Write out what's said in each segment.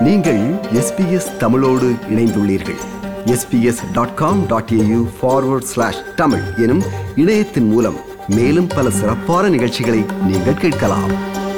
நீங்கள் எஸ்பிஎஸ் தமிழோடு இணைந்துள்ளீர்கள் SBS dot com dot AU forward slash Tamil எனும் இணையத்தின் மூலம் மேலும் பல சிறப்பான நிகழ்ச்சிகளை நீங்கள் கேட்கலாம்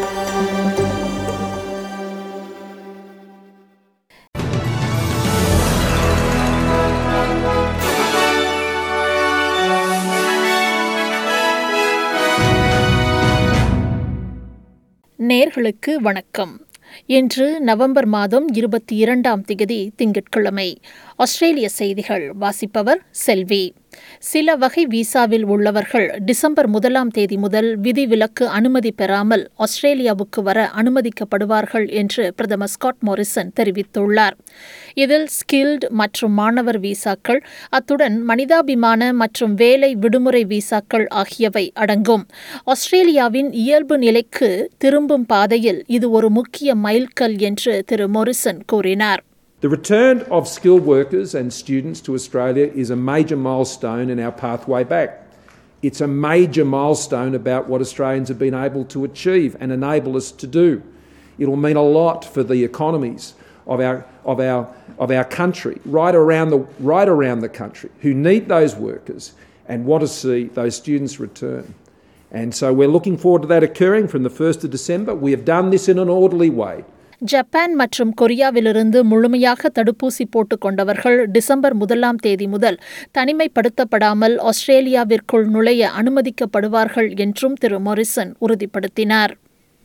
நேர்களுக்கு வணக்கம் இன்று நவம்பர் மாதம் இருபத்தி இரண்டாம் திகதி திங்கட்கிழமை ஆஸ்திரேலிய செய்திகள் வாசிப்பவர் செல்வி சில வகை விசாவில் உள்ளவர்கள் டிசம்பர் முதலாம் தேதி முதல் விதிவிலக்கு அனுமதி பெறாமல் ஆஸ்திரேலியாவுக்கு வர அனுமதிக்கப்படுவார்கள் என்று பிரதமர் ஸ்காட் மோரிசன் தெரிவித்துள்ளார் இதில் ஸ்கில்டு மற்றும் மாணவர் விசாக்கள் அத்துடன் மனிதாபிமான மற்றும் வேலை விடுமுறை விசாக்கள் ஆகியவை அடங்கும் ஆஸ்திரேலியாவின் இயல்பு நிலைக்கு திரும்பும் பாதையில் இது ஒரு முக்கிய மைல்கல் என்று திரு மொரிசன் கூறினார் The return of skilled workers and students to Australia is a major milestone in our pathway back. It's a major milestone about what Australians have been able to achieve and enable us to do. It'll mean a lot for the economies of our, of our, of our country, right around, the, right around the country, who need those workers and want to see those students return. And so we're looking forward to that occurring from the 1st of December. We have done this in an orderly way. Japan மற்றும் கொரியாவிலிருந்து முழுமையாக தடுப்பூசி போட்டுக் கொண்டவர்கள் December முதலாம் தேதி முதல் தனிமைப்படுத்தப்படாமல் ஆஸ்திரேலியாவிற்குள் நுழைய அனுமதிக்கப்படுவார்கள் என்றும் திரு மொரிசன் உறுதிப்படுத்தினார்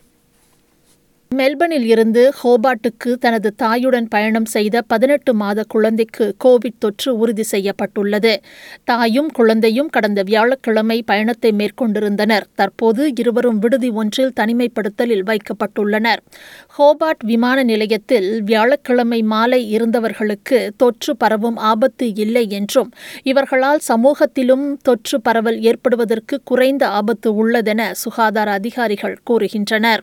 மெல்பர்னில் இருந்து ஹோபாட்டுக்கு தனது தாயுடன் பயணம் செய்த பதினெட்டு மாத குழந்தைக்கு கோவிட் தொற்று உறுதி செய்யப்பட்டுள்ளது தாயும் குழந்தையும் கடந்த வியாழக்கிழமை பயணத்தை மேற்கொண்டிருந்தனர் தற்போது இருவரும் விடுதி ஒன்றில் தனிமைப்படுத்தலில் வைக்கப்பட்டுள்ளனர் ஹோபார்ட் விமான நிலையத்தில் வியாழக்கிழமை மாலை இருந்தவர்களுக்கு தொற்று பரவும் ஆபத்து இல்லை என்றும் இவர்களால் சமூகத்திலும் தொற்று பரவல் ஏற்படுவதற்கு குறைந்த ஆபத்து உள்ளதென சுகாதார அதிகாரிகள் கூறுகின்றனர்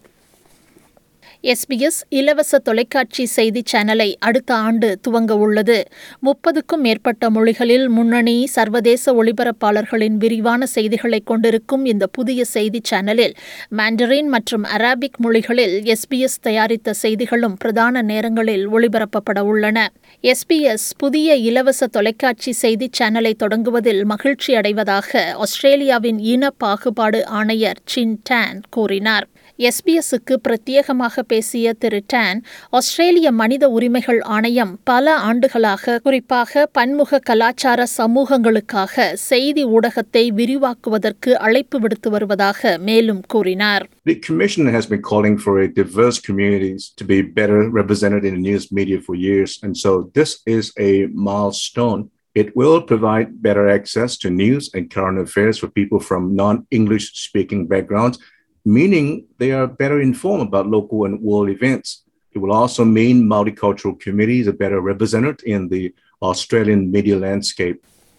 எஸ்பிஎஸ் இலவச தொலைக்காட்சி செய்தி சேனலை அடுத்த ஆண்டு துவங்க உள்ளது முப்பதுக்கும் மேற்பட்ட மொழிகளில் முன்னணி சர்வதேச ஒளிபரப்பாளர்களின் விரிவான செய்திகளை கொண்டிருக்கும் இந்த புதிய செய்தி சேனலில் மாண்டரின் மற்றும் அராபிக் மொழிகளில் எஸ்பிஎஸ் தயாரித்த செய்திகளும் பிரதான நேரங்களில் ஒளிபரப்பப்பட உள்ளன எஸ்பிஎஸ் புதிய இலவச தொலைக்காட்சி செய்தி சேனலை தொடங்குவதில் மகிழ்ச்சி அடைவதாக ஆஸ்திரேலியாவின் இன பாகுபாடு ஆணையர் சின் டான் கூறினார் எஸ்பிஎஸ்க்கு பிரத்யேகமாக பேசிய திரு டான் ஆஸ்திரேலிய மனித உரிமைகள் ஆணையம் பல ஆண்டுகளாக குறிப்பாக பன்முக கலாச்சார சமூகங்களுக்காக செய்தி ஊடகத்தை விரிவாக்குவதற்கு அழைப்பு விடுத்து வருவதாக மேலும் கூறினார் The Commission has been calling for a diverse communities to be better represented in the news media for years, and so this is a milestone. It will provide better access to news and current affairs for people from non English speaking backgrounds meaning they are better informed about local and world events. It will also mean multicultural communities are better represented in the Australian media landscape.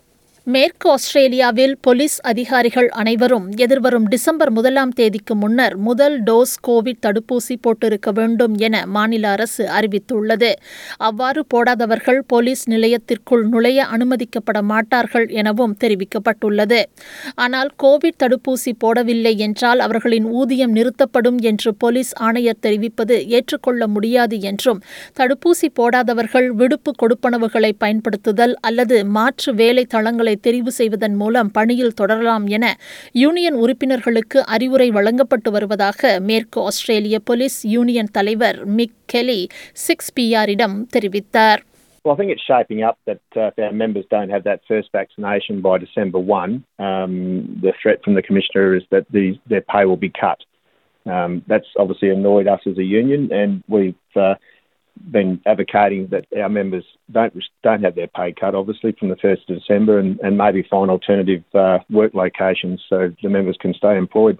மேற்கு ஆஸ்திரேலியாவில் police அதிகாரிகள் அனைவரும் எதிர்வரும் December முதலாம் தேதிக்கு முன்னர் முதல் dose Covid தடுப்பூசி போட்டிருக்க வேண்டும் என மாநில அரசு அறிவித்துள்ளது அவ்வாறு போடாதவர்கள் போலீஸ் நிலையத்திற்குள் நுழைய அனுமதிக்கப்பட மாட்டார்கள் எனவும் தெரிவிக்கப்பட்டுள்ளது ஆனால் கோவிட் தடுப்பூசி போடவில்லை என்றால் அவர்களின் ஊதியம் நிறுத்தப்படும் என்று போலீஸ் ஆணையர் தெரிவிப்பது ஏற்றுக்கொள்ள முடியாது என்றும் தடுப்பூசி போடாதவர்கள் விடுப்பு கொடுப்பனவுகளை பயன்படுத்துதல் அல்லது மாற்று வேலை தளங்களை தெரிவு செய்வதன் மூலம் பணியில் தொடரலாம் என யூனியன் உறுப்பினர்களுக்கு அறிவுரை வழங்கப்பட்டு வருவதாக மேற்கு ஆஸ்திரேலிய போலீஸ் யூனியன் தலைவர் மிக் கெலி சிக்ஸ் பிஆரிடம் தெரிவித்தார் Well, I think it's shaping up that uh, if our members don't have that first vaccination by December 1, um, the threat from the Commissioner is that the, their pay will be cut. Um, that's obviously annoyed us as a union, and we've uh, been advocating that our members don't don't have their pay cut, obviously, from the 1st of December, and, and maybe find alternative uh, work locations so the members can stay employed.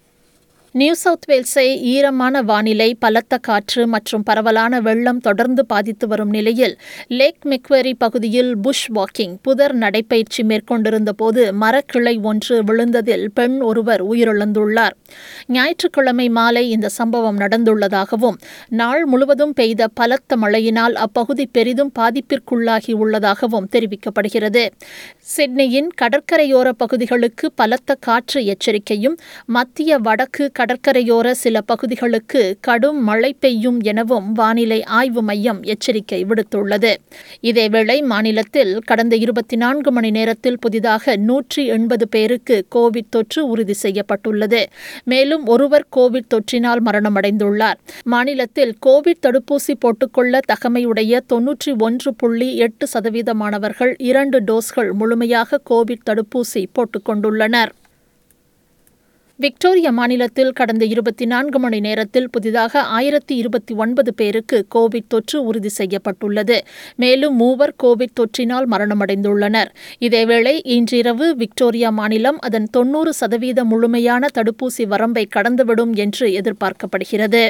New South வேல்ஸை ஈரமான வானிலை பலத்த காற்று மற்றும் பரவலான வெள்ளம் தொடர்ந்து பாதித்து வரும் நிலையில் லேக் மெக்வெரி பகுதியில் புஷ் வாக்கிங் புதர் நடைப்பயிற்சி மேற்கொண்டிருந்த போது மரக்கிளை ஒன்று விழுந்ததில் பெண் ஒருவர் உயிரிழந்துள்ளார் ஞாயிற்றுக்கிழமை மாலை இந்த சம்பவம் நடந்துள்ளதாகவும் நாள் முழுவதும் பெய்த பலத்த மழையினால் அப்பகுதி பெரிதும் பாதிப்பிற்குள்ளாகி உள்ளதாகவும் தெரிவிக்கப்படுகிறது சிட்னியின் கடற்கரையோர பகுதிகளுக்கு பலத்த காற்று எச்சரிக்கையும் மத்திய வடக்கு கடற்கரையோர சில பகுதிகளுக்கு கடும் மழை பெய்யும் எனவும் வானிலை ஆய்வு மையம் எச்சரிக்கை விடுத்துள்ளது இதேவேளை மாநிலத்தில் கடந்த இருபத்தி நான்கு மணி நேரத்தில் புதிதாக நூற்றி எண்பது பேருக்கு கோவிட் தொற்று உறுதி செய்யப்பட்டுள்ளது மேலும் ஒருவர் கோவிட் தொற்றினால் மரணமடைந்துள்ளார் மாநிலத்தில் கோவிட் தடுப்பூசி போட்டுக்கொள்ள தகமையுடைய தொன்னூற்றி ஒன்று புள்ளி எட்டு சதவீதமானவர்கள் இரண்டு டோஸ்கள் முழுமையாக கோவிட் தடுப்பூசி போட்டுக் கொண்டுள்ளனர் விக்டோரியா மாநிலத்தில் கடந்த இருபத்தி நான்கு மணி நேரத்தில் புதிதாக ஆயிரத்தி இருபத்தி ஒன்பது பேருக்கு கோவிட் தொற்று உறுதி செய்யப்பட்டுள்ளது மேலும் மூவர் கோவிட் தொற்றினால் மரணமடைந்துள்ளனர் இதேவேளை இன்றிரவு விக்டோரியா மாநிலம் அதன் தொன்னூறு சதவீத முழுமையான தடுப்பூசி வரம்பை கடந்துவிடும் என்று எதிர்பார்க்கப்படுகிறது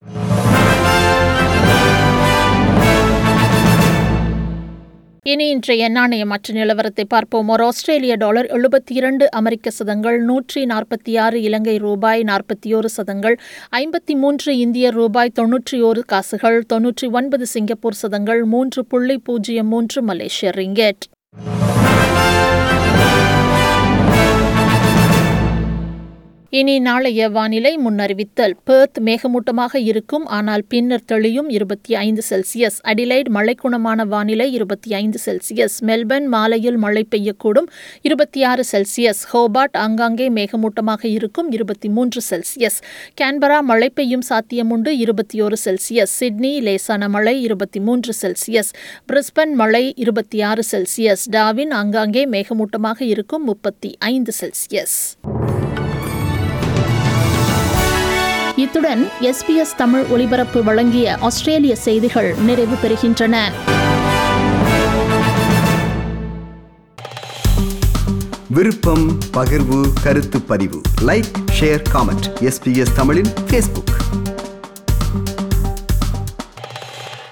இனி இன்றைய நாணய மற்ற நிலவரத்தை பார்ப்போம் ஒரு ஆஸ்திரேலிய டாலர் எழுபத்தி இரண்டு அமெரிக்க சதங்கள் நூற்றி நாற்பத்தி ஆறு இலங்கை ரூபாய் நாற்பத்தி ஒரு சதங்கள் ஐம்பத்தி மூன்று இந்திய ரூபாய் தொன்னூற்றி ஒரு காசுகள் தொன்னூற்றி ஒன்பது சிங்கப்பூர் சதங்கள் மூன்று புள்ளி பூஜ்ஜியம் மூன்று மலேசிய ரிங்கெட் இனி நாளைய வானிலை முன்னறிவித்தல் பெர்த் மேகமூட்டமாக இருக்கும் ஆனால் பின்னர் தெளியும் இருபத்தி ஐந்து செல்சியஸ் அடிலைட் மழைக்குணமான வானிலை இருபத்தி ஐந்து செல்சியஸ் மெல்பர்ன் மாலையில் மழை பெய்யக்கூடும் இருபத்தி ஆறு செல்சியஸ் ஹோபார்ட் ஆங்காங்கே மேகமூட்டமாக இருக்கும் இருபத்தி மூன்று செல்சியஸ் கேன்பரா மழை பெய்யும் சாத்தியமுண்டு இருபத்தி ஒரு செல்சியஸ் சிட்னி லேசான மழை இருபத்தி மூன்று செல்சியஸ் பிரிஸ்பன் மழை இருபத்தி ஆறு செல்சியஸ் டாவின் ஆங்காங்கே மேகமூட்டமாக இருக்கும் முப்பத்தி ஐந்து செல்சியஸ் இத்துடன் எஸ்பிஎஸ் தமிழ் ஒலிபரப்பு வழங்கிய ஆஸ்திரேலிய செய்திகள் நிறைவு பெறுகின்றன விருப்பம் பகிர்வு கருத்து பதிவு லைக் ஷேர் காமெண்ட் எஸ்பிஎஸ் தமிழின் ஃபேஸ்புக்